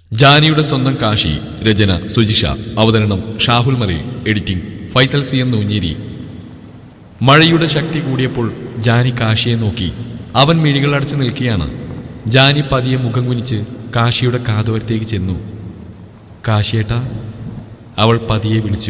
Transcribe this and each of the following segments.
ജാനിയുടെ സ്വന്തം കാശി രചന സുജിഷ അവതരണം Shahul Malayil editing Faisal C M Noonjeri മഴയുടെ ശക്തി കൂടിയപ്പോൾ ജാനി കാശിയെ നോക്കി അവൻ മിഴികൾ അടച്ചു നിൽക്കുകയാണ് ജാനി പതിയെ മുഖം കുനിച്ച് കാശിയുടെ കാതോരത്തേക്ക് ചെന്നു കാശിയേട്ടാ അവൾ പതിയെ വിളിച്ചു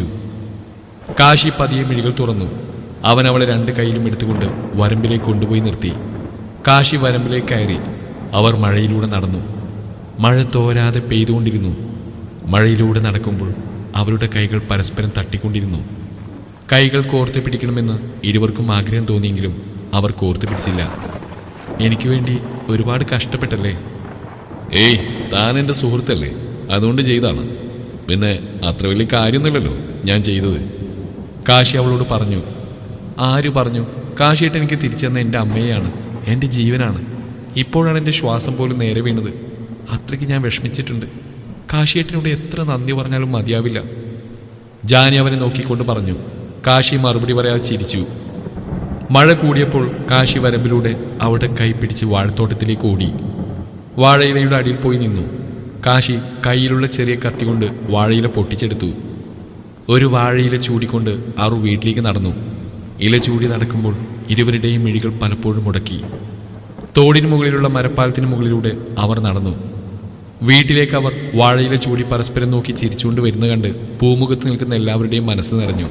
കാശി പതിയെ മിഴികൾ തുറന്നു അവൻ അവളെ രണ്ട് കൈയിലും എടുത്തുകൊണ്ട് വരമ്പിലേക്ക് കൊണ്ടുപോയി നിർത്തി കാശി വരമ്പിലേക്ക് കയറി അവർ മഴയിലൂടെ നടന്നു മഴ തോരാതെ പെയ്തുകൊണ്ടിരുന്നു മഴയിലൂടെ നടക്കുമ്പോൾ അവരുടെ കൈകൾ പരസ്പരം തട്ടിക്കൊണ്ടിരുന്നു കൈകൾ കോർത്ത് പിടിക്കണമെന്ന് ഇരുവർക്കും ആഗ്രഹം തോന്നിയെങ്കിലും അവർ കോർത്ത് പിടിച്ചില്ല എനിക്ക് വേണ്ടി ഒരുപാട് കഷ്ടപ്പെട്ടല്ലേ ഏയ് താൻ എൻ്റെ സുഹൃത്തല്ലേ അതുകൊണ്ട് ചെയ്താണ് പിന്നെ അത്ര വലിയ കാര്യമൊന്നുമില്ലല്ലോ ഞാൻ ചെയ്തത് കാശി അവളോട് പറഞ്ഞു ആര് പറഞ്ഞു കാശിയിട്ട് എനിക്ക് തിരിച്ചു തന്ന എൻ്റെ അമ്മയെയാണ് എൻ്റെ ജീവനാണ് ഇപ്പോഴാണ് എൻ്റെ ശ്വാസം പോലും നേരെ വീണത് അത്രയ്ക്ക് ഞാൻ വിഷമിച്ചിട്ടുണ്ട് കാശിയേട്ടനോട് എത്ര നന്ദി പറഞ്ഞാലും മതിയാവില്ല ജാനി അവനെ നോക്കിക്കൊണ്ട് പറഞ്ഞു കാശി മറുപടി പറയാതെ ചിരിച്ചു മഴ കൂടിയപ്പോൾ കാശി വരമ്പിലൂടെ അവിടെ കൈ പിടിച്ച് വാഴത്തോട്ടത്തിലേക്ക് ഓടി വാഴയിലയുടെ അടിയിൽ പോയി നിന്നു കാശി കയ്യിലുള്ള ചെറിയ കത്തി കൊണ്ട് വാഴയില പൊട്ടിച്ചെടുത്തു ഒരു വാഴയില ചൂടിക്കൊണ്ട് അറു വീട്ടിലേക്ക് നടന്നു ഇല ചൂടി നടക്കുമ്പോൾ ഇരുവരുടെയും മിഴികൾ പലപ്പോഴും മുടക്കി തോടിന് മുകളിലുള്ള മരപ്പാലത്തിന് മുകളിലൂടെ അവർ നടന്നു വീട്ടിലേക്ക് അവർ വാഴയില ചൂടി പരസ്പരം നോക്കി ചിരിച്ചുകൊണ്ട് വരുന്ന കണ്ട് പൂമുഖത്ത് നിൽക്കുന്ന എല്ലാവരുടെയും മനസ്സ് നിറഞ്ഞു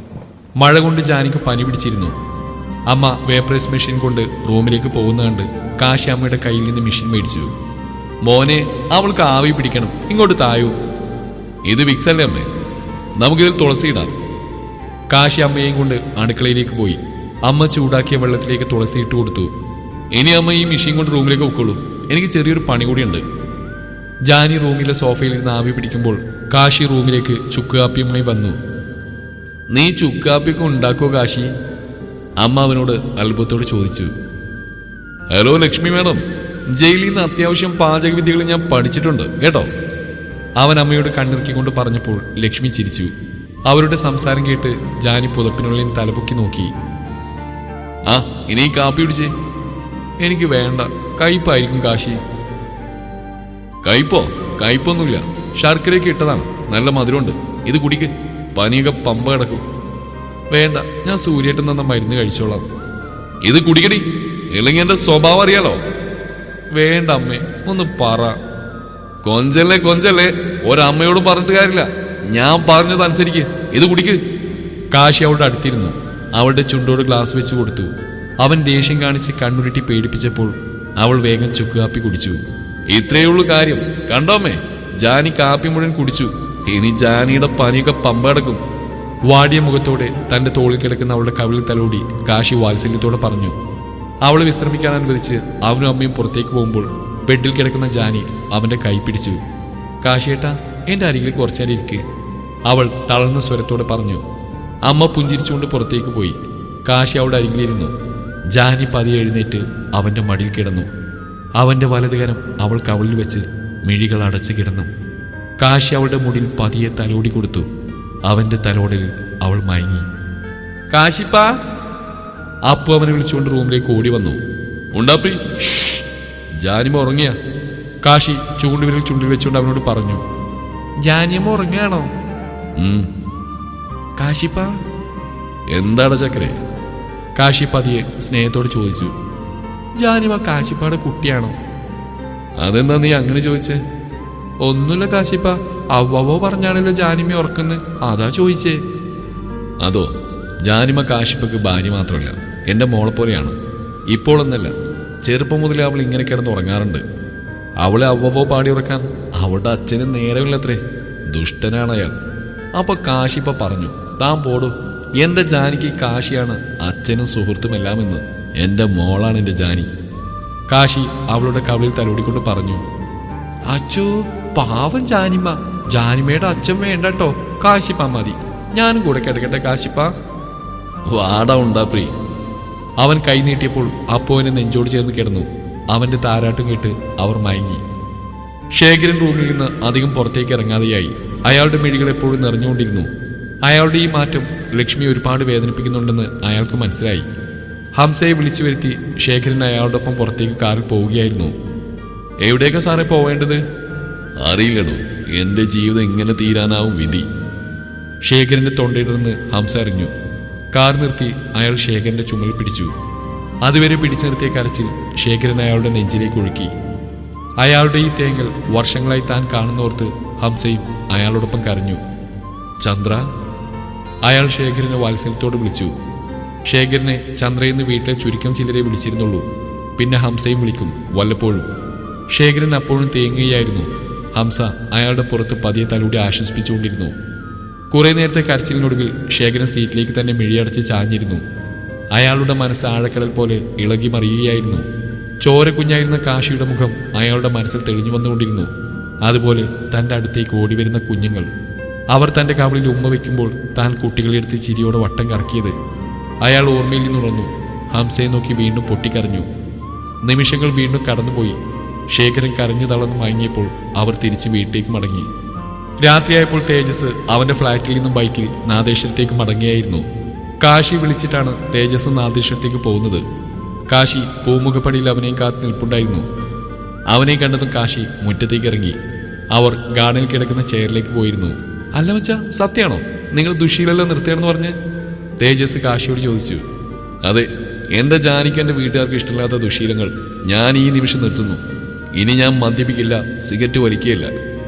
മഴ കൊണ്ട് ജാനിക്ക് പനി പിടിച്ചിരുന്നു അമ്മ വേപ്രസ് മെഷീൻ കൊണ്ട് റൂമിലേക്ക് പോകുന്ന കണ്ട് കാശി അമ്മയുടെ കയ്യിൽ നിന്ന് മെഷീൻ മേടിച്ചു മോനെ അവൾക്ക് ആവി പിടിക്കണം ഇങ്ങോട്ട് തായൂ ഇത് വിക്സ് അല്ലേ അമ്മേ നമുക്കിതിൽ തുളസി ഇടാം കാശി അമ്മയെയും കൊണ്ട് അടുക്കളയിലേക്ക് പോയി അമ്മ ചൂടാക്കിയ വെള്ളത്തിലേക്ക് തുളസി ഇട്ട് കൊടുത്തു ഇനി അമ്മ ഈ മെഷീൻ കൊണ്ട് റൂമിലേക്ക് വെക്കോളൂ എനിക്ക് ചെറിയൊരു പണി കൂടിയുണ്ട് ജാനി റൂമിലെ സോഫയിൽ ഇരുന്ന് ആവി പിടിക്കുമ്പോൾ കാശി റൂമിലേക്ക് ചുക്കുകാപ്പിയുമായി വന്നു നീ ചുക്കാപ്പിയൊക്കെ ഉണ്ടാക്കോ കാശി അമ്മ അവനോട് അത്ഭുതത്തോട് ചോദിച്ചു ഹലോ ലക്ഷ്മി മാഡം ജയിലിൽ നിന്ന് അത്യാവശ്യം പാചകവിദ്യകൾ ഞാൻ പഠിച്ചിട്ടുണ്ട് കേട്ടോ അവൻ അമ്മയോട് കണ്ണിറുക്കിക്കൊണ്ട് പറഞ്ഞപ്പോൾ ലക്ഷ്മി ചിരിച്ചു അവരുടെ സംസാരം കേട്ട് ജാനി പുതപ്പിനുള്ളിൽ തലപൊക്കി നോക്കി ആ ഇനി ഈ കാപ്പി പിടിച്ചേ എനിക്ക് വേണ്ട കയ്പായിരിക്കും കാശി കയ്പോ കയ്പൊന്നുമില്ല ശർക്കരയൊക്കെ ഇട്ടതാണ് നല്ല മധുരമുണ്ട് ഇത് കുടിക്ക് പനിയൊക്കെ പമ്പ കിടക്കും വേണ്ട ഞാൻ സൂര്യേട്ടൻ തന്ന മരുന്ന് കഴിച്ചോളാം ഇത് കുടിക്കടി ഇല്ലെങ്കിൽ എന്റെ സ്വഭാവം അറിയാലോ വേണ്ട അമ്മേ ഒന്ന് പറ കൊഞ്ചല്ലേ കൊഞ്ചല്ലേ ഒരമ്മയോട് പറഞ്ഞിട്ട് കാര്യമില്ല ഞാൻ പറഞ്ഞത് അനുസരിക്ക് ഇത് കുടിക്ക് കാശി അവളുടെ അടുത്തിരുന്നു അവളുടെ ചുണ്ടോട് ഗ്ലാസ് വെച്ച് കൊടുത്തു അവൻ ദേഷ്യം കാണിച്ച് കണ്ണുരുട്ടി പേടിപ്പിച്ചപ്പോൾ അവൾ വേഗം ചുക്കുകാപ്പി കുടിച്ചു ഇത്രയേ ഉള്ളൂ കാര്യം കണ്ടോമ്മേ ജാനി കാപ്പി മുഴുവൻ കുടിച്ചു ഇനി ജാനിയുടെ പനിയൊക്കെ പമ്പ കിടക്കും വാടിയ മുഖത്തോടെ തന്റെ തോളിൽ കിടക്കുന്ന അവളുടെ കവിളിൽ തലോടി കാശി വാത്സല്യത്തോടെ പറഞ്ഞു അവളെ വിശ്രമിക്കാൻ അനുവദിച്ച് അവനും അമ്മയും പുറത്തേക്ക് പോകുമ്പോൾ ബെഡിൽ കിടക്കുന്ന ജാനി അവന്റെ കൈ പിടിച്ചു കാശിയേട്ടാ എന്റെ അരികിൽ കുറച്ചേരം ഇരിക്ക് അവൾ തളർന്ന സ്വരത്തോടെ പറഞ്ഞു അമ്മ പുഞ്ചിരിച്ചുകൊണ്ട് പുറത്തേക്ക് പോയി കാശി അവളുടെ അരികിലിരുന്നു ജാനി പതിയെ എഴുന്നേറ്റ് അവന്റെ മടിയിൽ കിടന്നു അവന്റെ വലതുകരം അവൾ കവളിൽ വെച്ച് മിഴികൾ അടച്ചു കിടന്നു കാശി അവളുടെ മുടിയിൽ പതിയെ തലോടി കൊടുത്തു അവന്റെ തലോടലിൽ അവൾ മയങ്ങി കാശിപ്പാ അപ്പു അവനെ വിളിച്ചുകൊണ്ട് റൂമിലേക്ക് ഓടി വന്നു ഉണ്ടാപ്പി ജാനിമ ഉറങ്ങിയ കാശി ചൂണ്ടുവിരൽ ചുണ്ടിൽ വെച്ചുകൊണ്ട് അവനോട് പറഞ്ഞു ജാനിയമ്മ ഉറങ്ങാണോ കാശിപ്പാ എന്താണ് ചക്കരെ കാശി പതിയെ സ്നേഹത്തോട് ചോദിച്ചു ജാനിമ കാശിപ്പാടെ കുട്ടിയാണോ അതെന്താ നീ അങ്ങനെ ചോദിച്ചേ ഒന്നുമില്ല കാശിപ്പ അവവോ പറഞ്ഞാണല്ലോ ജാനിമ ഉറക്കുന്നത് അതാ ചോദിച്ചേ അതോ ജാനിമ കാശിപ്പക്ക് ഭാര്യ മാത്രമല്ല എൻ്റെ മോളെ പോലെയാണ് ഇപ്പോൾ എന്നല്ല ചെറുപ്പം മുതലേ അവൾ ഇങ്ങനെ കിടന്ന് ഉറങ്ങാറുണ്ട് അവളെ അവവോ പാടി ഉറക്കാൻ അവളുടെ അച്ഛന് നേരമില്ലത്രേ ദുഷ്ടനാണ് അയാൾ അപ്പൊ കാശിപ്പ പറഞ്ഞു താൻ പോടൂ എന്റെ ജാനിക്ക് കാശിയാണ് അച്ഛനും സുഹൃത്തും എല്ലാമെന്ന് എന്റെ മോളാണ് എന്റെ ജാനി കാശി അവളുടെ കവിളിൽ തലോടിക്കൊണ്ട് പറഞ്ഞു അച്ചോ പാവം ജാനിമ്മ ജാനിമയുടെ അച്ഛൻ വേണ്ടട്ടോ കാശിപ്പ മതി ഞാനും കൂടെ കിടക്കട്ടെ കാശിപ്പ വാട ഉണ്ടാ പ്രീ അവൻ കൈ നീട്ടിയപ്പോൾ അപ്പോവിനെ നെഞ്ചോട് ചേർന്ന് കിടന്നു അവന്റെ താരാട്ടും കേട്ട് അവർ മയങ്ങി ശേഖരൻ റൂമിൽ നിന്ന് അധികം പുറത്തേക്ക് ഇറങ്ങാതെയായി അയാളുടെ മിഴികൾ എപ്പോഴും നിറഞ്ഞുകൊണ്ടിരുന്നു അയാളുടെ ഈ മാറ്റം ലക്ഷ്മി ഒരുപാട് വേദനിപ്പിക്കുന്നുണ്ടെന്ന് അയാൾക്ക് മനസ്സിലായി ഹംസയെ വിളിച്ചു വരുത്തി ശേഖരൻ അയാളുടെ ഒപ്പം പുറത്തേക്ക് കാറിൽ പോവുകയായിരുന്നു എവിടേക്കാ സാറേ പോവേണ്ടത് അറിയില്ലടോ എന്റെ ജീവിതം എങ്ങനെ തീരാനാവും വിധി ശേഖരന്റെ തൊണ്ടയിടർന്ന് ഹംസ അറിഞ്ഞു കാർ നിർത്തി അയാൾ ശേഖരന്റെ ചുമൽ പിടിച്ചു അതുവരെ പിടിച്ചു നിർത്തിയ കരച്ചിൽ ശേഖരൻ അയാളുടെ നെഞ്ചിലേക്ക് ഒഴുക്കി അയാളുടെ ഈ തേങ്ങൽ വർഷങ്ങളായി താൻ കാണുന്നോർത്ത് ഹംസയും അയാളോടൊപ്പം കരഞ്ഞു ചന്ദ്ര അയാൾ ശേഖരനെ വാത്സല്യത്തോട് വിളിച്ചു ശേഖരനെ ചന്ദ്രയെന്ന് വീട്ടിലെ ചുരുക്കം ചിലരെ വിളിച്ചിരുന്നുള്ളൂ പിന്നെ ഹംസയും വിളിക്കും വല്ലപ്പോഴും ശേഖരൻ അപ്പോഴും തേങ്ങുകയായിരുന്നു ഹംസ അയാളുടെ പുറത്ത് പതിയെ തലൂടി ആശ്വസിപ്പിച്ചുകൊണ്ടിരുന്നു കുറെ നേരത്തെ കരച്ചിലിനൊടുവിൽ ശേഖരൻ സീറ്റിലേക്ക് തന്നെ മിഴിയടച്ച് ചാഞ്ഞിരുന്നു അയാളുടെ മനസ്സ് ആഴക്കടൽ പോലെ ഇളകി മറിയുകയായിരുന്നു ചോരക്കുഞ്ഞായിരുന്ന കാശിയുടെ മുഖം അയാളുടെ മനസ്സിൽ തെളിഞ്ഞു വന്നുകൊണ്ടിരുന്നു അതുപോലെ തന്റെ അടുത്തേക്ക് ഓടി വരുന്ന കുഞ്ഞുങ്ങൾ അവർ തന്റെ കവളിൽ ഉമ്മ വയ്ക്കുമ്പോൾ താൻ കുട്ടികളെടുത്ത് ചിരിയോടെ വട്ടം കറക്കിയത് അയാൾ ഓർമ്മയിൽ നിന്നുണർന്നു ഹംസയെ നോക്കി വീണ്ടും പൊട്ടിക്കരഞ്ഞു നിമിഷങ്ങൾ വീണ്ടും കടന്നുപോയി ശേഖരൻ കരഞ്ഞു തളർന്ന് മയങ്ങിയപ്പോൾ അവർ തിരിച്ച് വീട്ടിലേക്ക് മടങ്ങി രാത്രിയായപ്പോൾ തേജസ് അവന്റെ ഫ്ളാറ്റിൽ നിന്നും ബൈക്കിൽ നാദേശ്വരത്തേക്ക് മടങ്ങിയായിരുന്നു കാശി വിളിച്ചിട്ടാണ് തേജസ് നാദേശ്വരത്തേക്ക് പോകുന്നത് കാശി പൂമുഖപ്പടിയിൽ അവനെയും കാത്തു നിൽപ്പുണ്ടായിരുന്നു അവനെ കണ്ടതും കാശി മുറ്റത്തേക്ക് ഇറങ്ങി അവർ ഗാർഡനിൽ കിടക്കുന്ന ചെയറിലേക്ക് പോയിരുന്നു അല്ല മച്ചാ സത്യാണോ നിങ്ങൾ ദുഷീലെല്ലാം നിർത്തിയാണെന്ന് പറഞ്ഞ് തേജസ് കാശിയോട് ചോദിച്ചു അതെ എന്റെ ജാനിക്ക് എന്റെ വീട്ടുകാർക്ക് ഇഷ്ടമില്ലാത്ത ദുശീലങ്ങൾ ഞാൻ ഈ നിമിഷം നിർത്തുന്നു ഇനി ഞാൻ മദ്യപിക്കില്ല സിഗരറ്റ് വലിക്കുകയില്ല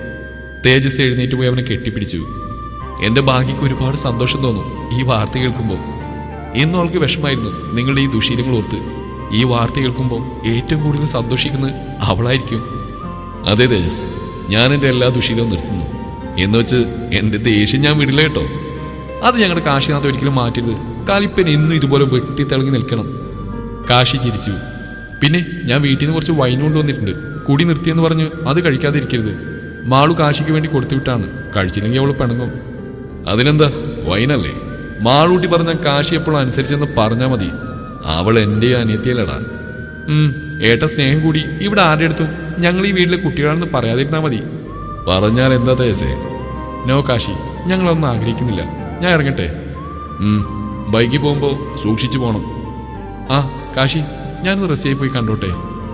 തേജസ് എഴുന്നേറ്റ് പോയി അവനെ കെട്ടിപ്പിടിച്ചു എന്റെ ഭാഗ്യക്ക് ഒരുപാട് സന്തോഷം തോന്നും ഈ വാർത്ത കേൾക്കുമ്പോൾ ഇന്നും അവൾക്ക് വിഷമായിരുന്നു നിങ്ങളുടെ ഈ ദുശീലങ്ങൾ ഓർത്ത് ഈ വാർത്ത കേൾക്കുമ്പോൾ ഏറ്റവും കൂടുതൽ സന്തോഷിക്കുന്നത് അവളായിരിക്കും അതെ തേജസ് ഞാൻ എൻ്റെ എല്ലാ ദുശീലവും നിർത്തുന്നു എന്ന് വെച്ച് എൻ്റെ ദേഷ്യം ഞാൻ വിടില്ല കേട്ടോ അത് ഞങ്ങളുടെ കാശിനാഥ് ഒരിക്കലും മാറ്റരുത് കാലിപ്പൻ എന്നും ഇതുപോലെ വെട്ടിത്തിളങ്ങി നിൽക്കണം കാശി ചിരിച്ചു പിന്നെ ഞാൻ വീട്ടിൽ നിന്ന് കുറച്ച് വൈൻ കൊണ്ടുവന്നിട്ടുണ്ട് കുടി നിർത്തിയെന്ന് പറഞ്ഞ് അത് കഴിക്കാതിരിക്കരുത് മാളു കാശിക്ക് വേണ്ടി കൊടുത്തുവിട്ടാണ് കഴിച്ചില്ലെങ്കിൽ അവൾ പിണങ്ങും അതിനെന്താ വൈനല്ലേ മാളൂട്ടി പറഞ്ഞ കാശി എപ്പോഴും അനുസരിച്ചെന്ന് പറഞ്ഞാൽ മതി അവൾ എൻ്റെ അനിയത്തിയല്ലടാ ഉം ഏട്ട സ്നേഹം കൂടി ഇവിടെ ആരുടെ അടുത്തും ഞങ്ങൾ ഈ വീട്ടിലെ കുട്ടികളാണെന്ന് പറയാതിരുന്നാ മതി പറഞ്ഞാൽ എന്താ തേസേ നോ കാശി ഞങ്ങളൊന്നും ആഗ്രഹിക്കുന്നില്ല ഞാൻ ഇറങ്ങട്ടെ ഉം ബൈക്കിൽ പോകുമ്പോൾ സൂക്ഷിച്ചു പോണം ആ കാശി ഞാനൊന്ന് റസിയായി പോയി കണ്ടോട്ടെ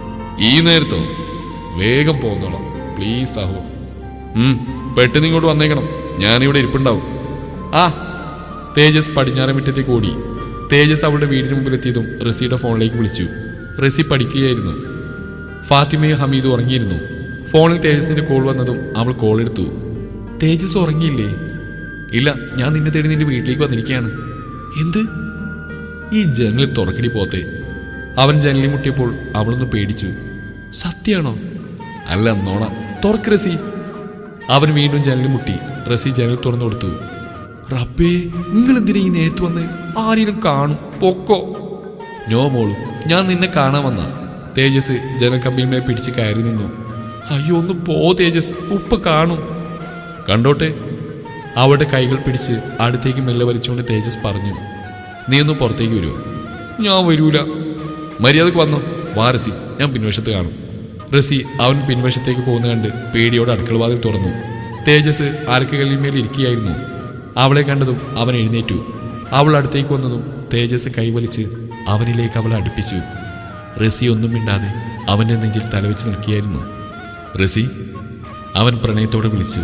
ഈ നേരത്തോ വേഗം പോന്നോളാം പ്ലീസ് സാഹു ഉം പെട്ടെന്ന് ഇങ്ങോട്ട് വന്നേക്കണം ഞാനിവിടെ ഇരിപ്പുണ്ടാവും ആ തേജസ് പടിഞ്ഞാറൻ മുറ്റത്തേക്ക് ഓടി തേജസ് അവളുടെ വീടിന് മുമ്പിലെത്തിയതും റസിയുടെ ഫോണിലേക്ക് വിളിച്ചു റസി പഠിക്കുകയായിരുന്നു ഫാത്തിമയും ഹമീദും ഉറങ്ങിയിരുന്നു ഫോണിൽ തേജസിന്റെ കോൾ വന്നതും അവൾ കോൾ എടുത്തു തേജസ് ഉറങ്ങിയില്ലേ ഇല്ല ഞാൻ നിന്നെ തേടി നിന്റെ വീട്ടിലേക്ക് വന്നിരിക്കുകയാണ് എന്ത് ഈ ജനലിൽ തുറക്കടി പോത്തെ അവൻ ജനലിൽ മുട്ടിയപ്പോൾ അവളൊന്ന് പേടിച്ചു സത്യാണോ അല്ല നോണ തുറക്ക് റസി അവൻ വീണ്ടും ജനലിൽ മുട്ടി റസി ജനൽ തുറന്നു കൊടുത്തു റബ്ബേ നിങ്ങൾ എന്തിനാ ഈ നേരത്ത് വന്ന് ആരെയും കാണും പൊക്കോ നോ മോളു ഞാൻ നിന്നെ കാണാൻ വന്ന തേജസ് ജനൽ കമ്പിന്മേൽ പിടിച്ച് കയറി നിന്നു അയ്യോ ഒന്ന് പോ തേജസ് ഉപ്പ കാണും കണ്ടോട്ടെ അവളുടെ കൈകൾ പിടിച്ച് അടുത്തേക്ക് മെല്ലെ വലിച്ചുകൊണ്ട് തേജസ് പറഞ്ഞു നീ ഒന്ന് പുറത്തേക്ക് വരുമോ ഞാൻ വരൂല മര്യാദക്ക് വന്നോ വാ റസി ഞാൻ പിൻവശത്ത് കാണും റസി അവൻ പിൻവശത്തേക്ക് പോകുന്ന കണ്ട് പേടിയോടെ അടുക്കളവാതിൽ തുറന്നു തേജസ് ആൽക്കകല്ലിന്മേൽ ഇരിക്കുകയായിരുന്നു അവളെ കണ്ടതും അവൻ എഴുന്നേറ്റു അവൾ അടുത്തേക്ക് വന്നതും തേജസ് കൈവലിച്ച് അവനിലേക്ക് അവളെ അടുപ്പിച്ചു റസി ഒന്നും മിണ്ടാതെ അവന്റെ നെഞ്ചിൽ തലവെച്ച് നിൽക്കുകയായിരുന്നു റസി അവൻ പ്രണയത്തോടെ വിളിച്ചു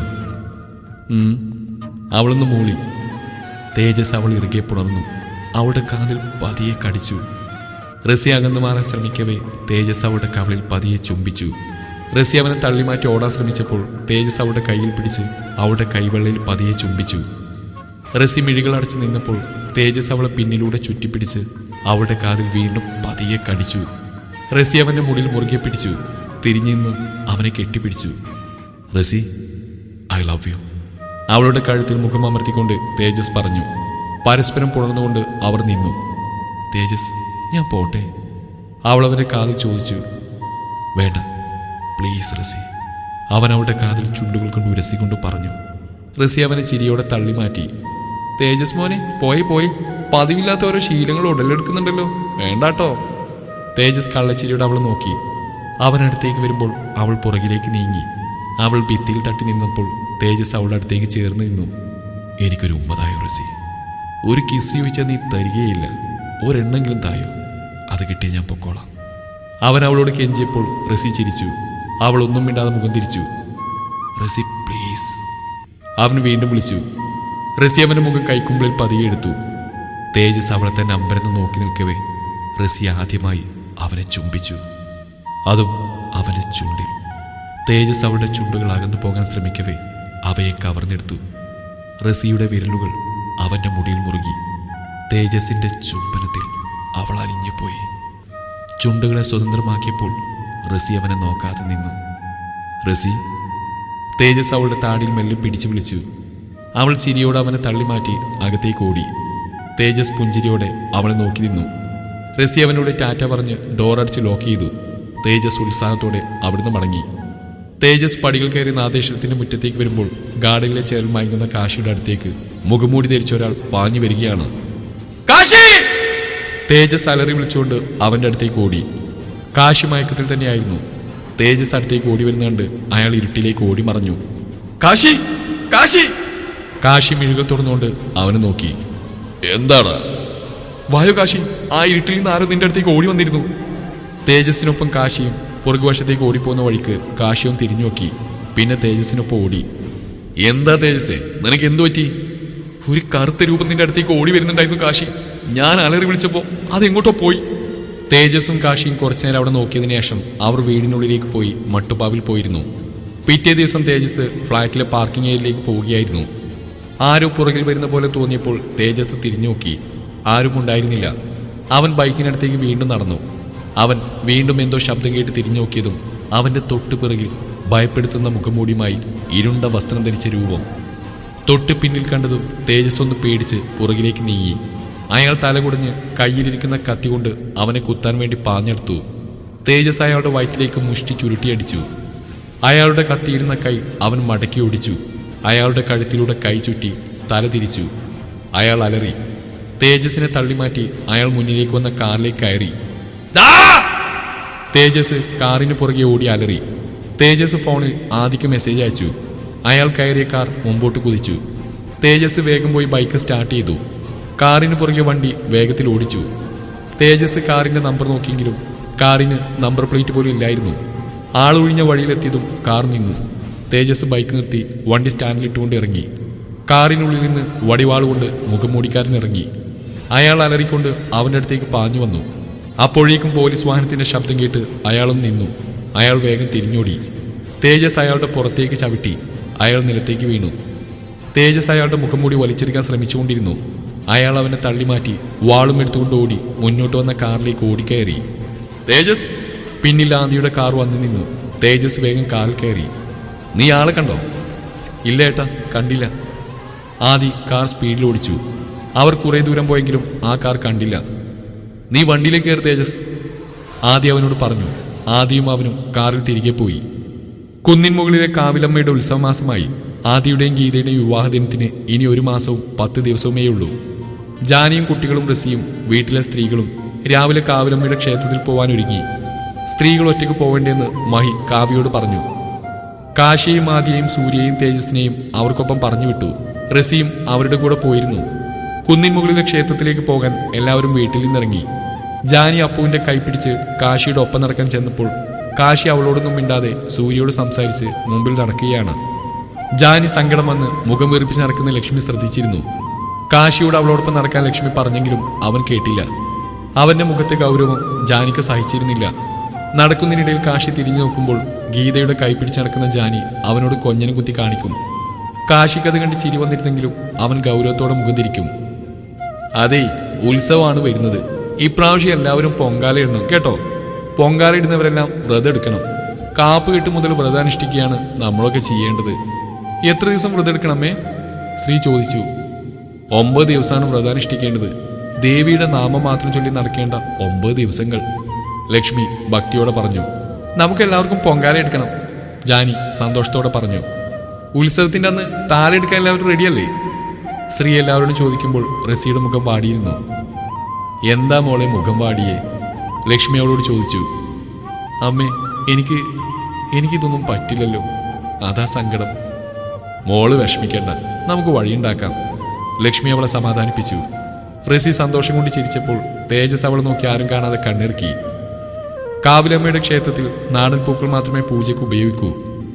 ഉം. അവളൊന്ന് മൂളി തേജസ് അവൾ ഇറുകെ പുണർന്നു അവളുടെ കാതിൽ പതിയെ കടിച്ചു റസി അകന്നു മാറാൻ ശ്രമിക്കവേ തേജസ് അവളുടെ കവളിൽ പതിയെ ചുംബിച്ചു റസി അവനെ തള്ളിമാറ്റി ഓടാൻ ശ്രമിച്ചപ്പോൾ തേജസ് അവളുടെ കയ്യിൽ പിടിച്ച് അവളുടെ കൈവെള്ളയിൽ പതിയെ ചുംബിച്ചു റസി മിഴികൾ അടച്ചു നിന്നപ്പോൾ തേജസ് അവളെ പിന്നിലൂടെ ചുറ്റിപ്പിടിച്ച് അവളുടെ കാതിൽ വീണ്ടും പതിയെ കടിച്ചു റസി അവന്റെ മുടിയിൽ മുറുകെ പിടിച്ചു തിരിഞ്ഞു നിന്ന് അവനെ കെട്ടിപ്പിടിച്ചു റസി ഐ ലവ് യു അവളുടെ കഴുത്തിൽ മുഖം അമർത്തിക്കൊണ്ട് തേജസ് പറഞ്ഞു പരസ്പരം പുണർന്നുകൊണ്ട് അവർ നിന്നു തേജസ് ഞാൻ പോട്ടെ അവൾ അവന്റെ കാതിൽ ചോദിച്ചു വേണ്ട പ്ലീസ് റസി അവൻ അവളുടെ കാതിൽ ചുണ്ടുകൾ കൊണ്ട് ഉരസിക്കൊണ്ട് പറഞ്ഞു റസി അവനെ ചിരിയോടെ തള്ളി മാറ്റി തേജസ് മോനെ പോയി പോയി പതിവില്ലാത്ത ഓരോ ശീലങ്ങൾ ഉടലെടുക്കുന്നുണ്ടല്ലോ വേണ്ടാട്ടോ തേജസ് കള്ളച്ചിരിയോടെ അവൾ നോക്കി അവനടുത്തേക്ക് വരുമ്പോൾ അവൾ പുറകിലേക്ക് നീങ്ങി അവൾ ഭിത്തിയിൽ തട്ടി നിന്നപ്പോൾ തേജസ് അവളുടെ അടുത്തേക്ക് ചേർന്ന് നിന്നു എനിക്കൊരു ഉമ്മതായോ റസി ഒരു കിസ് ചോദിച്ചാൽ നീ തരികയില്ല ഒരെണ്ണെങ്കിലും തായോ അത് കിട്ടിയ ഞാൻ പൊക്കോളാം അവൻ അവളോട് കെഞ്ചിയപ്പോൾ റസി ചിരിച്ചു അവൾ ഒന്നും മിണ്ടാതെ മുഖം തിരിച്ചു റസി പ്ലീസ് അവൻ വീണ്ടും വിളിച്ചു റസി അവന്റെ മുഖം കൈക്കുമ്പിളിൽ പതിയെ എടുത്തു തേജസ് അവളെ തന്നെ അമ്പരന്ന് നോക്കി നിൽക്കവേ റസി ആദ്യമായി അവനെ ചുംബിച്ചു അതും അവന്റെ ചുണ്ടിൽ തേജസ് അവളുടെ ചുണ്ടുകൾ അകന്നു പോകാൻ ശ്രമിക്കവേ അവയെ കവർന്നെടുത്തു റസിയുടെ വിരലുകൾ അവന്റെ മുടിയിൽ മുറുകി തേജസിന്റെ ചുംബനത്തിൽ അവൾ അലിഞ്ഞുപോയി ചുണ്ടുകളെ സ്വതന്ത്രമാക്കിയപ്പോൾ റസി അവനെ നോക്കാതെ നിന്നു റസി തേജസ് അവളുടെ താടിയിൽ മെല്ലെ പിടിച്ചു വിളിച്ചു അവൾ ചിരിയോടെ അവനെ തള്ളിമാറ്റി അകത്തേക്ക് ഓടി തേജസ് പുഞ്ചിരിയോടെ അവളെ നോക്കി നിന്നു റസി അവനോട് ടാറ്റ പറഞ്ഞ് ഡോറടിച്ച് ലോക്ക് ചെയ്തു തേജസ് ഉത്സാഹത്തോടെ അവിടുന്ന് മടങ്ങി തേജസ് പടികൾ കയറി നാദേശ്വരത്തിന്റെ മുറ്റത്തേക്ക് വരുമ്പോൾ ഗാർഡനിലെ ചേരിൽ മയങ്ങുന്ന കാശിയുടെ അടുത്തേക്ക് മുഖംമൂടി ധരിച്ച ഒരാൾ പാഞ്ഞു വരികയാണ് കാശി തേജസ് അലറി വിളിച്ചുകൊണ്ട് അവന്റെ അടുത്തേക്ക് ഓടി കാശി മയക്കത്തിൽ തന്നെയായിരുന്നു തേജസ് അടുത്തേക്ക് ഓടി വരുന്ന കണ്ട് അയാൾ ഇരുട്ടിലേക്ക് ഓടി മറഞ്ഞു കാശി കാശി കാശി മിഴുകൾ തുറന്നുകൊണ്ട് അവനെ നോക്കി എന്താണ് വായു കാശി ആ ഇരുട്ടിൽ നിന്ന് ആരോ നിന്റെ അടുത്തേക്ക് ഓടി വന്നിരുന്നു തേജസിനൊപ്പം കാശിയും പുറകുവശത്തേക്ക് ഓടിപ്പോകുന്ന വഴിക്ക് കാശിയും തിരിഞ്ഞു നോക്കി പിന്നെ തേജസിനൊപ്പം ഓടി എന്താ തേജസ് നിനക്ക് എന്തു പറ്റി ഒരു കറുത്ത രൂപം നിന്റെ അടുത്തേക്ക് ഓടി വരുന്നുണ്ടായിരുന്നു കാശി ഞാൻ അലറി വിളിച്ചപ്പോ അതെങ്ങോട്ടോ പോയി തേജസും കാശിയും കുറച്ചു നേരം അവിടെ നോക്കിയതിനു ശേഷം അവർ വീടിനുള്ളിലേക്ക് പോയി മട്ടുപ്പാവിൽ പോയിരുന്നു പിറ്റേ ദിവസം തേജസ് ഫ്ളാറ്റിലെ പാർക്കിംഗ് ഏരിയയിലേക്ക് പോവുകയായിരുന്നു ആരോ പുറകിൽ വരുന്ന പോലെ തോന്നിയപ്പോൾ തേജസ് തിരിഞ്ഞു നോക്കി ആരും ഉണ്ടായിരുന്നില്ല അവൻ ബൈക്കിനടുത്തേക്ക് വീണ്ടും നടന്നു അവൻ വീണ്ടും എന്തോ ശബ്ദം കേട്ട് തിരിഞ്ഞു നോക്കിയതും അവന്റെ തൊട്ടു പിറകിൽ ഭയപ്പെടുത്തുന്ന മുഖംമൂടിയുമായി ഇരുണ്ട വസ്ത്രം ധരിച്ച രൂപം തൊട്ട് പിന്നിൽ കണ്ടതും തേജസ് ഒന്ന് പേടിച്ച് പുറകിലേക്ക് നീങ്ങി അയാൾ തലകുടഞ്ഞ് കയ്യിലിരിക്കുന്ന കത്തി കൊണ്ട് അവനെ കുത്താൻ വേണ്ടി പാഞ്ഞെടുത്തു തേജസ് അയാളുടെ വയറ്റിലേക്ക് മുഷ്ടി ചുരുട്ടിയടിച്ചു അയാളുടെ കത്തിയിരുന്ന കൈ അവൻ മടക്കി ഓടിച്ചു അയാളുടെ കഴുത്തിലൂടെ കൈ ചുറ്റി തല തിരിച്ചു അയാൾ അലറി തേജസിനെ തള്ളിമാറ്റി അയാൾ മുന്നിലേക്ക് വന്ന കാറിലേക്ക് കയറി തേജസ് കാറിന് പുറകെ ഓടി അലറി തേജസ് ഫോണിൽ ആദിക്ക് മെസ്സേജ് അയച്ചു അയാൾ കയറിയ കാർ മുമ്പോട്ട് കുതിച്ചു തേജസ് വേഗം പോയി ബൈക്ക് സ്റ്റാർട്ട് ചെയ്തു കാറിന് പുറകെ വണ്ടി വേഗത്തിൽ ഓടിച്ചു തേജസ് കാറിന്റെ നമ്പർ നോക്കിയെങ്കിലും കാറിന് നമ്പർ പ്ലേറ്റ് പോലും ഇല്ലായിരുന്നു ആളൊഴിഞ്ഞ വഴിയിലെത്തിയതും കാർ നിന്നു തേജസ് ബൈക്ക് നിർത്തി വണ്ടി സ്റ്റാൻഡിലിട്ടുകൊണ്ട് ഇറങ്ങി കാറിനുള്ളിൽ നിന്ന് വടിവാളുകൊണ്ട് മുഖം മൂടിക്കാരൻ ഇറങ്ങി അയാൾ അലറിക്കൊണ്ട് അവന്റെ അടുത്തേക്ക് പാഞ്ഞു വന്നു അപ്പോഴേക്കും പോലീസ് വാഹനത്തിന്റെ ശബ്ദം കേട്ട് അയാളും നിന്നു അയാൾ വേഗം തിരിഞ്ഞോടി തേജസ് അയാളുടെ പുറത്തേക്ക് ചവിട്ടി അയാൾ നിലത്തേക്ക് വീണു തേജസ് അയാളുടെ മുഖം മൂടി വലിച്ചെടുക്കാൻ ശ്രമിച്ചുകൊണ്ടിരുന്നു അയാൾ അവനെ തള്ളിമാറ്റി വാളും എടുത്തുകൊണ്ട് ഓടി മുന്നോട്ട് വന്ന കാറിലേക്ക് ഓടിക്കയറി തേജസ് പിന്നിൽ ആദിയുടെ കാർ വന്നു നിന്നു തേജസ് വേഗം കാറിൽ കയറി നീ ആളെ കണ്ടോ ഇല്ല ഏട്ടാ കണ്ടില്ല ആദി കാർ സ്പീഡിൽ ഓടിച്ചു അവർ കുറെ ദൂരം പോയെങ്കിലും ആ കാർ കണ്ടില്ല നീ വണ്ടിയിലേക്ക് കയറി തേജസ് ആദി അവനോട് പറഞ്ഞു ആദിയും അവനും കാറിൽ തിരികെ പോയി കുന്നിൻ മുകളിലെ കാവിലമ്മയുടെ ഉത്സവമാസമായി ആദിയുടെയും ഗീതയുടെയും വിവാഹദിനത്തിന് ഇനി ഒരു മാസവും പത്ത് ദിവസവുമേ ഉള്ളൂ ജാനിയും കുട്ടികളും റസിയും വീട്ടിലെ സ്ത്രീകളും രാവിലെ കാവിലമ്മയുടെ ക്ഷേത്രത്തിൽ പോവാൻ ഒരുങ്ങി സ്ത്രീകൾ ഒറ്റയ്ക്ക് പോവേണ്ടെന്ന് മഹി കാവ്യയോട് പറഞ്ഞു കാശിയും ആദിയെയും സൂര്യയും തേജസ്സിനെയും അവർക്കൊപ്പം പറഞ്ഞു വിട്ടു റസിയും അവരുടെ കൂടെ പോയിരുന്നു കുന്നിൻ മുകളിലെ ക്ഷേത്രത്തിലേക്ക് പോകാൻ എല്ലാവരും വീട്ടിൽ നിന്നിറങ്ങി ജാനി അപ്പുവിന്റെ കൈപ്പിടിച്ച് കാശിയുടെ ഒപ്പം നടക്കാൻ ചെന്നപ്പോൾ കാശി അവളോടൊന്നും മിണ്ടാതെ സൂര്യയോട് സംസാരിച്ച് മുമ്പിൽ നടക്കുകയാണ് ജാനി സങ്കടം വന്ന് മുഖം വീർപ്പിച്ച് നടക്കുന്ന ലക്ഷ്മി ശ്രദ്ധിച്ചിരുന്നു കാശിയോട് അവളോടൊപ്പം നടക്കാൻ ലക്ഷ്മി പറഞ്ഞെങ്കിലും അവൻ കേട്ടില്ല അവന്റെ മുഖത്തെ ഗൗരവം ജാനിക്ക് സഹിച്ചിരുന്നില്ല നടക്കുന്നതിനിടയിൽ കാശി തിരിഞ്ഞു നോക്കുമ്പോൾ ഗീതയുടെ കൈപ്പിടിച്ച് നടക്കുന്ന ജാനി അവനോട് കൊഞ്ഞനും കുത്തി കാണിക്കും കാശിക്കത് കണ്ട് ചിരി വന്നിരുന്നെങ്കിലും അവൻ ഗൗരവത്തോടെ മുഖം തിരിക്കും അതെ ഉത്സവമാണ് വരുന്നത് ഇപ്രാവശ്യം എല്ലാവരും പൊങ്കാല ഇടണം കേട്ടോ പൊങ്കാല ഇടുന്നവരെല്ലാം വ്രതം എടുക്കണം കാപ്പ് കെട്ട് മുതൽ വ്രതം അനുഷ്ഠിക്കുകയാണ് നമ്മളൊക്കെ ചെയ്യേണ്ടത് എത്ര ദിവസം വ്രതം എടുക്കണമേ ശ്രീ ചോദിച്ചു ഒമ്പത് ദിവസമാണ് വ്രതം അനുഷ്ഠിക്കേണ്ടത് ദേവിയുടെ നാമം മാത്രം ചൊല്ലി നടക്കേണ്ട ഒമ്പത് ദിവസങ്ങൾ ലക്ഷ്മി ഭക്തിയോടെ പറഞ്ഞു നമുക്ക് എല്ലാവർക്കും പൊങ്കാല എടുക്കണം ജാനി സന്തോഷത്തോടെ പറഞ്ഞു ഉത്സവത്തിന്റെ അന്ന് താലെടുക്കാൻ എല്ലാവരും റെഡിയല്ലേ ശ്രീ എല്ലാവരോടും ചോദിക്കുമ്പോൾ റസിയുടെ മുഖം പാടിയിരുന്നു എന്താ മോളെ മുഖം പാടിയേ ലക്ഷ്മി അവളോട് ചോദിച്ചു അമ്മേ എനിക്ക് എനിക്കിതൊന്നും പറ്റില്ലല്ലോ അതാ സങ്കടം മോള് വിഷമിക്കണ്ട നമുക്ക് വഴിയുണ്ടാക്കാം ലക്ഷ്മി അവളെ സമാധാനിപ്പിച്ചു റസി സന്തോഷം കൊണ്ട് ചിരിച്ചപ്പോൾ തേജസ് അവളെ നോക്കി ആരും കാണാതെ കണ്ണിറുക്കി കാവിലമ്മയുടെ ക്ഷേത്രത്തിൽ നാടൻ പൂക്കൾ മാത്രമേ പൂജയ്ക്ക് ഉപയോഗിക്കൂ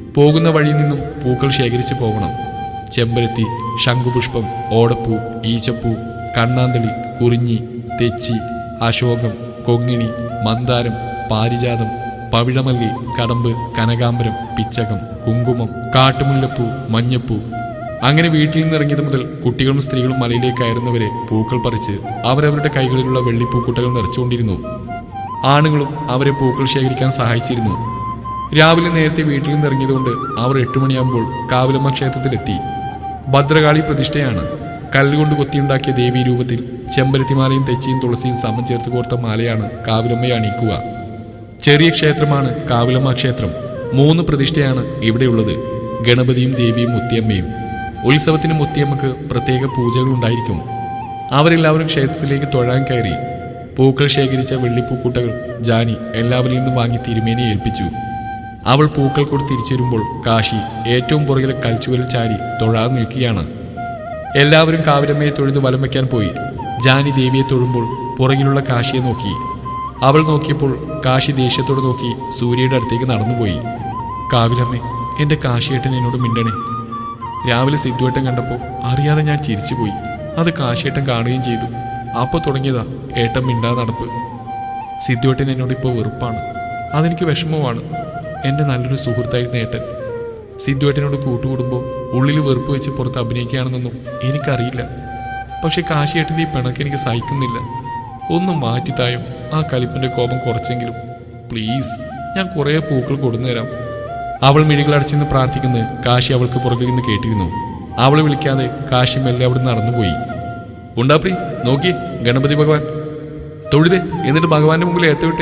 പോകുന്ന വഴിയിൽ നിന്നും പൂക്കൾ ശേഖരിച്ച് പോകണം ചെമ്പരത്തി ശംഖുപുഷ്പം ഓടപ്പൂ ഈച്ചപ്പൂ കണ്ണാന്തളി കുറിഞ്ഞി തെച്ചി അശോകം കൊങ്ങിണി മന്ദാരം പാരിജാതം പവിഴമല്ലി കടമ്പ് കനകാംബരം പിച്ചകം കുങ്കുമം കാട്ടുമുല്ലപ്പൂ മഞ്ഞപ്പൂ അങ്ങനെ വീട്ടിൽ നിന്ന് ഇറങ്ങിയത് മുതൽ കുട്ടികളും സ്ത്രീകളും മലയിലേക്ക് കയറുന്നവരെ പൂക്കൾ പറിച്ച് അവരവരുടെ കൈകളിലുള്ള വെള്ളിപ്പൂക്കുട്ടകൾ നിറച്ചുകൊണ്ടിരുന്നു ആണുങ്ങളും അവരെ പൂക്കൾ ശേഖരിക്കാൻ സഹായിച്ചിരുന്നു രാവിലെ നേരത്തെ വീട്ടിൽ നിന്ന് ഇറങ്ങിയതുകൊണ്ട് അവർ എട്ട് മണിയാകുമ്പോൾ കാവിലമ്മ ക്ഷേത്രത്തിലെത്തി ഭദ്രകാളി പ്രതിഷ്ഠയാണ് കല്ലുകൊണ്ട് കൊത്തിയുണ്ടാക്കിയ ദേവീ രൂപത്തിൽ ചെമ്പരത്തിമാലയും തെച്ചിയും തുളസിയും സമം ചേർത്ത് കോർത്ത മാലയാണ് കാവിലമ്മയെ അണിയിക്കുക ചെറിയ ക്ഷേത്രമാണ് കാവിലമ്മ ക്ഷേത്രം മൂന്ന് പ്രതിഷ്ഠയാണ് ഇവിടെയുള്ളത് ഗണപതിയും ദേവിയും മുത്തിയമ്മയും ഉത്സവത്തിന് മുത്തിയമ്മക്ക് പ്രത്യേക പൂജകൾ ഉണ്ടായിരിക്കും അവരെല്ലാവരും ക്ഷേത്രത്തിലേക്ക് തൊഴാൻ കയറി പൂക്കൾ ശേഖരിച്ച വെള്ളിപ്പൂക്കൂട്ടകൾ ജാനി എല്ലാവരിൽ നിന്നും വാങ്ങി തിരുമേനിയെ ഏൽപ്പിച്ചു അവൾ പൂക്കൾ കൊടുത്ത് തിരിച്ചു വരുമ്പോൾ കാശി ഏറ്റവും പുറകിലെ കൽച്ചുവലിൽ ചാരി തൊഴാതെ നിൽക്കുകയാണ് എല്ലാവരും കാവിലമ്മയെ തൊഴുത് വലം വയ്ക്കാൻ പോയി ജാനി ദേവിയെ തൊഴുമ്പോൾ പുറകിലുള്ള കാശിയെ നോക്കി അവൾ നോക്കിയപ്പോൾ കാശി ദേഷ്യത്തോട് നോക്കി സൂര്യയുടെ അടുത്തേക്ക് നടന്നുപോയി കാവിലമ്മേ എന്റെ കാശിയേട്ടൻ എന്നോട് മിണ്ടണേ രാവിലെ സിദ്ധുവേട്ടൻ കണ്ടപ്പോൾ അറിയാതെ ഞാൻ ചിരിച്ചുപോയി അത് കാശിയേട്ടൻ കാണുകയും ചെയ്തു അപ്പോൾ തുടങ്ങിയതാ ഏട്ടൻ മിണ്ടാതെ നടപ്പ് സിദ്ധുവേട്ടൻ എന്നോട് ഇപ്പോൾ വെറുപ്പാണ് അതെനിക്ക് വിഷമവുമാണ് എൻ്റെ നല്ലൊരു സുഹൃത്തായിരുന്ന ഏട്ടൻ സിദ്ധുവേട്ടനോട് കൂട്ടുകൂടുമ്പോൾ ഉള്ളിൽ വെറുപ്പ് വെച്ച് പുറത്ത് അഭിനയിക്കുകയാണെന്നൊന്നും എനിക്കറിയില്ല പക്ഷെ കാശിയേട്ടൻ്റെ ഈ പിണക്ക് എനിക്ക് സഹിക്കുന്നില്ല ഒന്ന് മാറ്റിത്തായും ആ കലിപ്പിൻ്റെ കോപം കുറച്ചെങ്കിലും പ്ലീസ് ഞാൻ കുറേ പൂക്കൾ കൊടുന്നുതരാം അവൾ മിഴികളടച്ചെന്ന് പ്രാർത്ഥിക്കുന്നത് കാശി അവൾക്ക് പുറകിൽ നിന്ന് കേട്ടിരുന്നു അവൾ വിളിക്കാതെ കാശി മെല്ലെ അവിടെ നടന്നുപോയി ഉണ്ടാപ്രി നോക്കി ഗണപതി ഭഗവാൻ തൊഴുതേ എന്നിട്ട് ഭഗവാന്റെ മുമ്പിൽ ഏത്തവിട്ടെ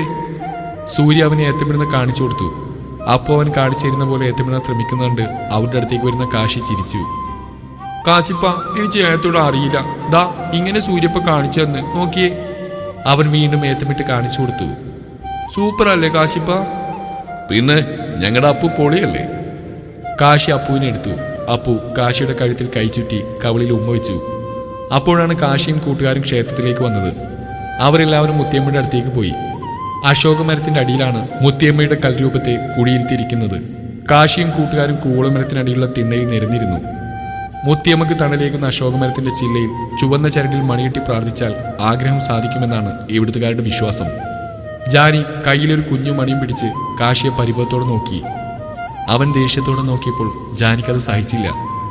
സൂര്യ അവനെ ഏത്തമിടുന്ന കാണിച്ചു കൊടുത്തു അപ്പോൾ അവൻ കാണിച്ചിരുന്ന പോലെ ഏത്തമിടാൻ ശ്രമിക്കുന്നുണ്ട് അവരുടെ അടുത്തേക്ക് വരുന്ന കാശി ചിരിച്ചു കാശിപ്പ എനിക്ക് ഏത്തോട് അറിയില്ല ദാ ഇങ്ങനെ സൂര്യപ്പ കാണിച്ചു തന്ന് നോക്കിയേ അവൻ വീണ്ടും ഏത്തമിട്ട് കാണിച്ചു കൊടുത്തു സൂപ്പർ അല്ലേ കാശിപ്പ പിന്നെ ഞങ്ങളുടെ അപ്പു പൊളിയല്ലേ കാശി അപ്പുവിനെ എടുത്തു അപ്പു കാശിയുടെ കഴുത്തിൽ കൈ ചുറ്റി കവളിൽ ഉമ്മ വെച്ചു അപ്പോഴാണ് കാശിയും കൂട്ടുകാരും ക്ഷേത്രത്തിലേക്ക് വന്നത് അവരെല്ലാവരും മുത്തിയമ്മയുടെ അടുത്തേക്ക് പോയി അശോക മരത്തിന്റെ അടിയിലാണ് മുത്തിയമ്മയുടെ കൽരൂപത്തെ കുടിയിരുത്തിയിരിക്കുന്നത് കാശിയും കൂട്ടുകാരും കൂളമരത്തിനടിയിലുള്ള തിണ്ണയിൽ നിരന്നിരുന്നു മുത്തിയമ്മക്ക് തണലേകുന്ന അശോകമരത്തിന്റെ ചില്ലയിൽ ചുവന്ന ചരടിൽ മണിയിട്ടി പ്രാർത്ഥിച്ചാൽ ആഗ്രഹം സാധിക്കുമെന്നാണ് ഇവിടുത്തുകാരുടെ വിശ്വാസം ജാനി കയ്യിലൊരു കുഞ്ഞു മണിയും പിടിച്ച് കാശിയെ പരിഭവത്തോടെ നോക്കി അവൻ ദേഷ്യത്തോടെ നോക്കിയപ്പോൾ ജാനിക്കത് സഹിച്ചില്ല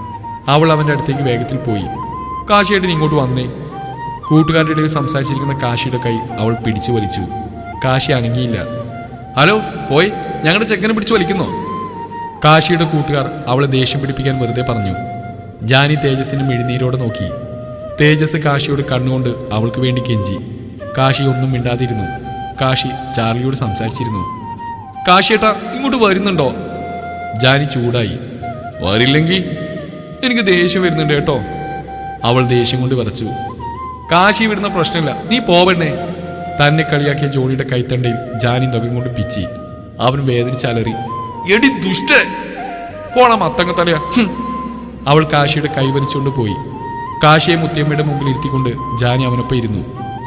അവൾ അവന്റെ അടുത്തേക്ക് വേഗത്തിൽ പോയി കാശിയേട്ടൻ ഇങ്ങോട്ട് വന്നേ കൂട്ടുകാരുടെ ഇടയിൽ സംസാരിച്ചിരിക്കുന്ന കാശിയുടെ കൈ അവൾ പിടിച്ചു വലിച്ചു കാശി അനങ്ങിയില്ല ഹലോ പോയി ഞങ്ങളുടെ ചെക്കനെ പിടിച്ചു വലിക്കുന്നോ കാശിയുടെ കൂട്ടുകാർ അവളെ ദേഷ്യം പിടിപ്പിക്കാൻ വെറുതെ പറഞ്ഞു ജാനി തേജസിന് മിഴിനീരോടെ നോക്കി തേജസ് കാശിയോട് കണ്ണുകൊണ്ട് അവൾക്ക് വേണ്ടി കെഞ്ചി കാശി ഒന്നും മിണ്ടാതിരുന്നു കാശി ചാർലിയോട് സംസാരിച്ചിരുന്നു കാശിയേട്ടാ ഇങ്ങോട്ട് വരുന്നുണ്ടോ ജാനി ചൂടായി വരില്ലെങ്കിൽ എനിക്ക് ദേഷ്യം വരുന്നുണ്ട് കേട്ടോ അവൾ ദേഷ്യം കൊണ്ട് വിറച്ചു കാശി വിടുന്ന പ്രശ്നമില്ല നീ പോവണ്ണേ തന്നെ കളിയാക്കിയ ജോണിയുടെ കൈത്തണ്ടയിൽ ജാനി നഖം കൊണ്ട് പിച്ചി അവൻ വേദനിച്ചലറി എടി ദുഷ്ട പോണം അത്തങ്ങ തലയാ ഹും. അവൾ കാശിയുടെ കൈ വലിച്ചുകൊണ്ട് പോയി കാശിയെ മുത്തിയമ്മയുടെ മുമ്പിൽ ഇരുത്തിക്കൊണ്ട് ജാനി അവനൊപ്പം ഇരുന്നു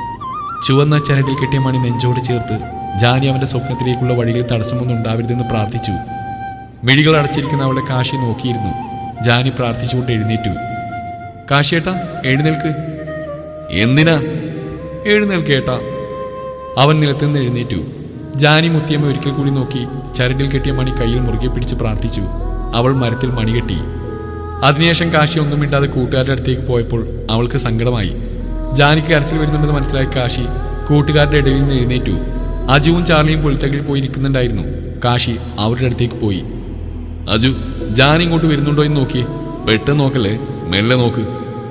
ചുവന്ന ചരടിൽ കെട്ടിയ മണി നെഞ്ചോട് ചേർത്ത് ജാനി അവന്റെ സ്വപ്നത്തിലേക്കുള്ള വഴിയിൽ തടസ്സമൊന്നും ഉണ്ടാവരുതെന്ന് പ്രാർത്ഥിച്ചു മിഴികൾ അടച്ചിരിക്കുന്ന അവളെ കാശി നോക്കിയിരുന്നു ജാനി പ്രാർത്ഥിച്ചുകൊണ്ട് എഴുന്നേറ്റു കാശിയേട്ടാ എഴുന്നേൽക്ക് എന്തിനാ എഴുന്നേൽക്കേട്ടാ അവൻ നിലത്തുനിന്ന് എഴുന്നേറ്റു ജാനി മുത്തിയമ്മ ഒരിക്കൽ കൂടി നോക്കി ചരടിൽ കെട്ടിയ മണി കയ്യിൽ മുറുകെ പിടിച്ച് പ്രാർത്ഥിച്ചു അവൾ മരത്തിൽ മണി കെട്ടി അതിനുശേഷം കാശി ഒന്നും മിണ്ടാതെ കൂട്ടുകാരുടെ അടുത്തേക്ക് പോയപ്പോൾ അവൾക്ക് സങ്കടമായി ജാനിക്ക് കരച്ചിൽ വരുന്നുണ്ടെന്ന് മനസ്സിലായ കാശി കൂട്ടുകാരുടെ ഇടയിൽ നിന്ന് എഴുന്നേറ്റു അജുവും ചാർലിയും പുൽത്തകിൽ പോയി ഇരിക്കുന്നുണ്ടായിരുന്നു കാശി അവരുടെ അടുത്തേക്ക് പോയി അജു ജാൻ ഇങ്ങോട്ട് വരുന്നുണ്ടോ എന്ന് നോക്കിയേ പെട്ടെന്ന് നോക്കല്ലേ മെല്ലെ നോക്ക്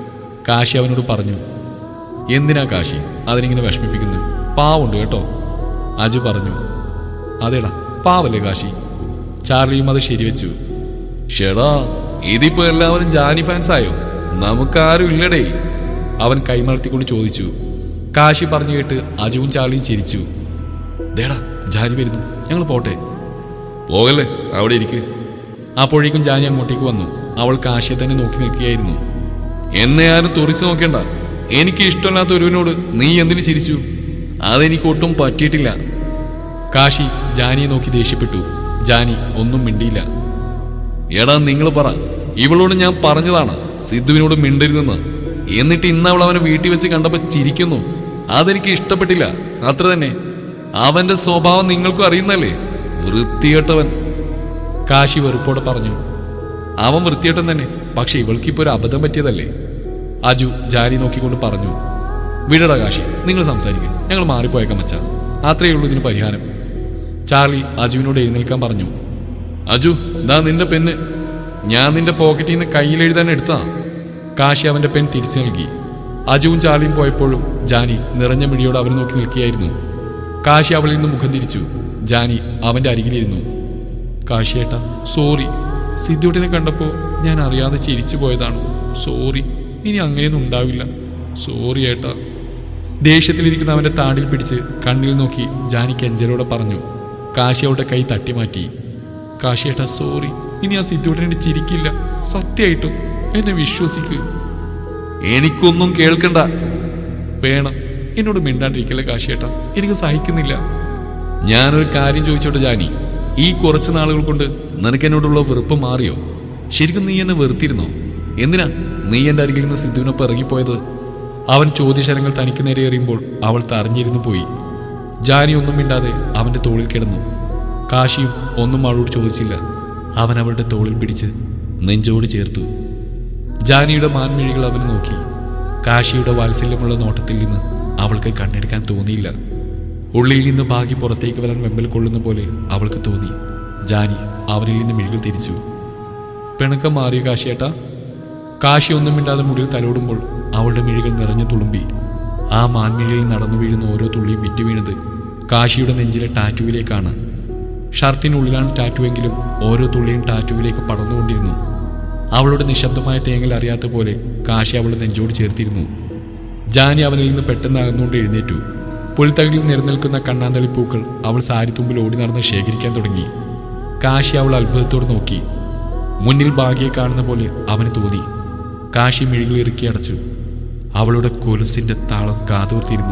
കാശി അവനോട് പറഞ്ഞു എന്തിനാ കാശി അതിനിങ്ങനെ വിഷമിപ്പിക്കുന്നത് പാവുണ്ട് കേട്ടോ അജു പറഞ്ഞു അതേടാ പാവല്ലേ കാശി ചാർലിയും അത് ശരിവെച്ചു ഷെടാ ഇതിപ്പോ എല്ലാവരും ജാനി ഫാൻസ് ആയോ നമുക്കാരും ഇല്ലടേ അവൻ കൈമലർത്തിക്കൊണ്ട് ചോദിച്ചു കാശി പറഞ്ഞു കേട്ട് അജുവും ചാർലിയും ചിരിച്ചു ദേടാ ജാനി വരുന്നു ഞങ്ങൾ പോട്ടെ പോകല്ലേ അവിടെ ഇരിക്ക് അപ്പോഴേക്കും ജാനി അങ്ങോട്ടേക്ക് വന്നു അവൾ കാശിയെ തന്നെ നോക്കി നിൽക്കുകയായിരുന്നു എന്നെ ആരും തുറിച്ചു നോക്കേണ്ട എനിക്ക് ഇഷ്ടമില്ലാത്ത ഒരുവനോട് നീ എന്തിനു ചിരിച്ചു അതെനിക്ക് ഒട്ടും പറ്റിയിട്ടില്ല കാശി ജാനിയെ നോക്കി ദേഷ്യപ്പെട്ടു ജാനി ഒന്നും മിണ്ടിയില്ല എടാ നിങ്ങൾ പറ ഇവളോട് ഞാൻ പറഞ്ഞതാണ് സിദ്ധുവിനോട് മിണ്ടരുതെന്ന് എന്നിട്ട് ഇന്ന് അവൾ അവനെ വീട്ടിൽ വെച്ച് കണ്ടപ്പോ ചിരിക്കുന്നു അതെനിക്ക് ഇഷ്ടപ്പെട്ടില്ല അത്ര തന്നെ അവന്റെ സ്വഭാവം നിങ്ങൾക്കും അറിയുന്നല്ലേ വൃത്തികെട്ടവൻ കാശി വെറുപ്പോടെ പറഞ്ഞു അവൻ വൃത്തികെട്ടൻ തന്നെ പക്ഷെ ഇവൾക്കിപ്പോ ഒരു അബദ്ധം പറ്റിയതല്ലേ അജു ജാരി നോക്കിക്കൊണ്ട് പറഞ്ഞു വിടടാ കാശി നിങ്ങൾ സംസാരിക്കും ഞങ്ങൾ മാറിപ്പോയേക്കാം മച്ച അത്രയേ ഉള്ളൂ ഇതിന് പരിഹാരം ചാർലി അജുവിനോട് എഴുന്നേൽക്കാൻ പറഞ്ഞു അജു ദാ നിന്റെ പെണ്ണ് ഞാൻ നിന്റെ പോക്കറ്റിൽ നിന്ന് കയ്യിലെഴുതാൻ എടുത്താ കാശി അവന്റെ പെൻ തിരിച്ചു നൽകി അജുവും ചാർലിയും പോയപ്പോഴും ജാനി നിറഞ്ഞ മിഴിയോട് അവനെ നോക്കി നിൽക്കുകയായിരുന്നു കാശി അവളിൽ നിന്ന് മുഖം തിരിച്ചു ജാനി അവന്റെ അരികിലിരുന്നു കാശിയേട്ടാ സോറി സിദ്ധുട്ടിനെ കണ്ടപ്പോ ഞാൻ അറിയാതെ ചിരിച്ചു പോയതാണ് സോറി ഇനി അങ്ങനെയൊന്നും ഉണ്ടാവില്ല സോറി ഏട്ടാ ദേഷ്യത്തിലിരിക്കുന്ന അവന്റെ താടിൽ പിടിച്ച് കണ്ണിൽ നോക്കി ജാനി കെഞ്ചലോടെ പറഞ്ഞു കാശി അവളുടെ കൈ തട്ടി മാറ്റി കാശിയേട്ടാ സോറി ഇനി ആ സിദ്ധുട്ടിനെ ചിരിക്കില്ല സത്യമായിട്ടും എന്നെ വിശ്വസിക്ക് എനിക്കൊന്നും കേൾക്കണ്ട വേണം എന്നോട് മിണ്ടാണ്ടിരിക്കല്ലേ കാശിയേട്ടാ എനിക്ക് സഹിക്കുന്നില്ല ഞാനൊരു കാര്യം ചോദിച്ചോട്ടെ ജാനി ഈ കുറച്ച് നാളുകൾ കൊണ്ട് നിനക്ക് എന്നോടുള്ള വെറുപ്പ് മാറിയോ ശരിക്കും നീ എന്നെ വെറുത്തിരുന്നോ എന്തിനാ നീ എൻ്റെ അരികിൽ നിന്ന് സിദ്ധുവിനൊപ്പം ഇറങ്ങിപ്പോയത് അവൻ ചോദ്യശരങ്ങൾ തനിക്ക് നേരെ എറിയുമ്പോൾ അവൾ തറഞ്ഞിരുന്നു പോയി ജാനി ഒന്നും മിണ്ടാതെ അവന്റെ തോളിൽ കിടന്നു കാശിയും ഒന്നും അവളോട് ചോദിച്ചില്ല അവൻ അവളുടെ തോളിൽ പിടിച്ച് നെഞ്ചോട് ചേർത്തു ജാനിയുടെ മാൻമിഴികൾ അവനെ നോക്കി കാശിയുടെ വാത്സല്യമുള്ള നോട്ടത്തിൽ നിന്ന് അവൾക്ക് കണ്ണെടുക്കാൻ തോന്നിയില്ല ഉള്ളിൽ നിന്ന് ഭാഗ്യ പുറത്തേക്ക് വരാൻ വെമ്പൽ കൊള്ളുന്ന പോലെ അവൾക്ക് തോന്നി ജാനി അവനിൽ നിന്ന് മിഴികൾ തിരിച്ചു പിണക്കം മാറിയ കാശിയേട്ടാ കാശി ഒന്നും മിണ്ടാതെ മുടിയിൽ തലോടുമ്പോൾ അവളുടെ മിഴികൾ നിറഞ്ഞു തുളുമ്പി ആ മാൻമിഴിയിൽ നടന്നു വീഴുന്ന ഓരോ തുള്ളിയും വിറ്റു വീണത് കാശിയുടെ നെഞ്ചിലെ ടാറ്റുവിലേക്കാണ് ഷർട്ടിനുള്ളിലാണ് ടാറ്റുവെങ്കിലും ഓരോ തുള്ളിയും ടാറ്റുവിലേക്ക് പടർന്നുകൊണ്ടിരുന്നു അവളുടെ നിശബ്ദമായ തേങ്ങൽ അറിയാത്ത പോലെ കാശി അവളെ നെഞ്ചോട് ചേർത്തിരുന്നു ജാനി അവനിൽ നിന്ന് പെട്ടെന്ന് അകന്നുകൊണ്ട് എഴുന്നേറ്റു പുൽത്തകിലിൽ നിരനിൽക്കുന്ന കണ്ണാന്തളി പൂക്കൾ അവൾ സാരിത്തുമ്പിൽ ഓടി നടന്ന് ശേഖരിക്കാൻ തുടങ്ങി കാശി അവൾ അത്ഭുതത്തോട് നോക്കി മുന്നിൽ ഭാഗ്യയെ കാണുന്ന പോലെ അവന് തോന്നി കാശി മിഴികൾ ഇറുക്കി അടച്ചു അവളുടെ കൊലുസിന്റെ താളം കാതോർത്തിരുന്നു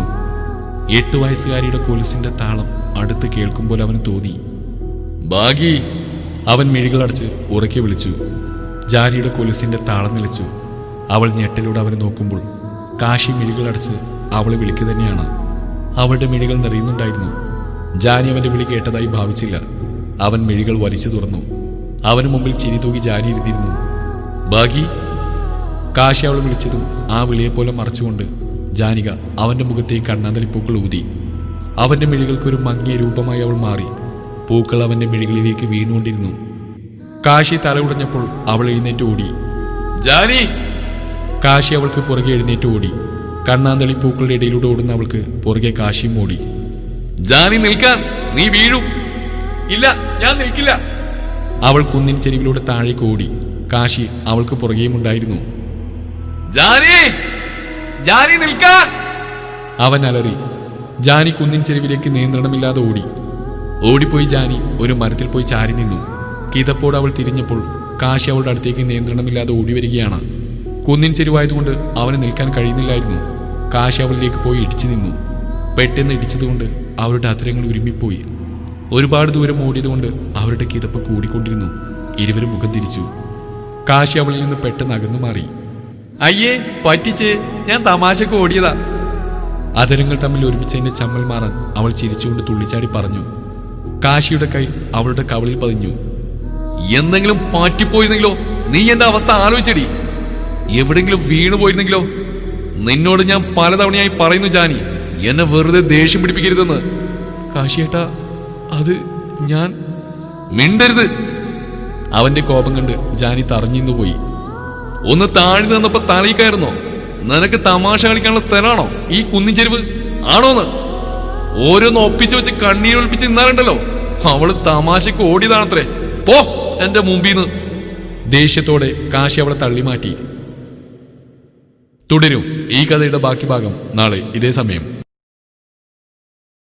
എട്ട് വയസ്സുകാരിയുടെ കൊലുസിന്റെ താളം അടുത്ത് കേൾക്കുമ്പോൾ അവന് തോന്നി ഭാഗി അവൻ മിഴികളടച്ച് ഉറക്കെ വിളിച്ചു ജാനിയുടെ കൊലുസിന്റെ താളം നിലച്ചു അവൾ ഞെട്ടലൂടെ അവനെ നോക്കുമ്പോൾ കാശി മിഴികളടച്ച് അവളെ വിളിക്കു തന്നെയാണ് അവളുടെ മിഴികൾ നിറയുന്നുണ്ടായിരുന്നു ജാനി അവന്റെ വിളി കേട്ടതായി ഭാവിച്ചില്ല അവൻ മിഴികൾ വലിച്ചു തുറന്നു അവന് മുമ്പിൽ ചിരി തൂകി ജാനി ഇരുന്നിരുന്നു ഭാഗി കാശി അവൾ വിളിച്ചതും ആ വിളിയെപ്പോലെ മറച്ചുകൊണ്ട് ജാനിക അവന്റെ മുഖത്തേക്ക് കണ്ണാന്തലിപ്പൂക്കൾ ഊതി അവന്റെ മിഴികൾക്കൊരു മങ്ങിയ രൂപമായി അവൾ മാറി പൂക്കൾ അവന്റെ മിഴികളിലേക്ക് വീണുകൊണ്ടിരുന്നു കാശി തല ഉടഞ്ഞപ്പോൾ അവൾ എഴുന്നേറ്റ് ഓടി ജാനി കാശി അവൾക്ക് പുറകെ എഴുന്നേറ്റ് ഓടി കണ്ണാന്തളി പൂക്കളുടെ ഇടയിലൂടെ ഓടുന്ന അവൾക്ക് പുറകെ കാശിയും ഓടി ജാനി നിൽക്കാൻ നീ വീഴും ഇല്ല ഞാൻ നിൽക്കില്ല അവൾ കുന്നിൻ ചെരുവിലൂടെ താഴേക്ക് ഓടി കാശി അവൾക്ക് പുറകെയും ഉണ്ടായിരുന്നു ജാനി ജാനി നിൽക്കാൻ അവൻ അലറി ജാനി കുന്നിൻ ചെരുവിലേക്ക് നിയന്ത്രണമില്ലാതെ ഓടി ഓടിപ്പോയി ജാനി ഒരു മരത്തിൽ പോയി ചാരി നിന്നു കിതപ്പോട് അവൾ തിരിഞ്ഞപ്പോൾ കാശി അവളുടെ അടുത്തേക്ക് നിയന്ത്രണമില്ലാതെ ഓടി വരികയാണ് കുന്നിൻ ചെരുവായതുകൊണ്ട് അവന് നിൽക്കാൻ കഴിയുന്നില്ലായിരുന്നു കാശി അവളിലേക്ക് പോയി ഇടിച്ചു നിന്നു പെട്ടെന്ന് ഇടിച്ചതുകൊണ്ട് അവരുടെ അത്തരങ്ങൾ ഉരുമ്മിപ്പോയി ഒരുപാട് ദൂരം ഓടിയതുകൊണ്ട് അവരുടെ കിതപ്പ് കൂടിക്കൊണ്ടിരുന്നു ഇരുവരും മുഖം തിരിച്ചു കാശി അവളിൽ നിന്ന് പെട്ടെന്ന് അകന്നു മാറി അയ്യേ പറ്റിച്ച് ഞാൻ തമാശക്ക് ഓടിയതാ അതരങ്ങൾ തമ്മിൽ ഒരുമിച്ചതിന്റെ ചമ്മൽ മാറാൻ അവൾ ചിരിച്ചുകൊണ്ട് തുള്ളിച്ചാടി പറഞ്ഞു കാശിയുടെ കൈ അവളുടെ കവളിൽ പതിഞ്ഞു എന്തെങ്കിലും പാറ്റിപ്പോയിരുന്നെങ്കിലോ നീ എന്റെ അവസ്ഥ ആലോചിച്ചടി എവിടെങ്കിലും വീണു പോയിരുന്നെങ്കിലോ നിന്നോട് ഞാൻ പലതവണയായി പറയുന്നു ജാനി എന്നെ വെറുതെ ദേഷ്യം പിടിപ്പിക്കരുതെന്ന് കാശിയേട്ടാ അത് ഞാൻ മിണ്ടരുത് അവന്റെ കോപം കണ്ട് ജാനി തറഞ്ഞിന്നു പോയി ഒന്ന് താഴ്ന്നു നിന്നപ്പോ തലയിക്കായിരുന്നോ നിനക്ക് തമാശ കളിക്കാനുള്ള സ്ഥലമാണോ ഈ കുന്നിച്ചെരുവ് ആണോന്ന് ഓരോന്ന് ഒപ്പിച്ച് വെച്ച് കണ്ണീരൊളിപ്പിച്ച് നിന്നാറുണ്ടല്ലോ അവള് തമാശക്ക് ഓടിയതാണത്രേ പോ എന്റെ മുമ്പിന്ന് ദേഷ്യത്തോടെ കാശി അവളെ തള്ളിമാറ്റി തുടരും ഈ കഥയുടെ ബാക്കി ഭാഗം നാളെ ഇതേ സമയം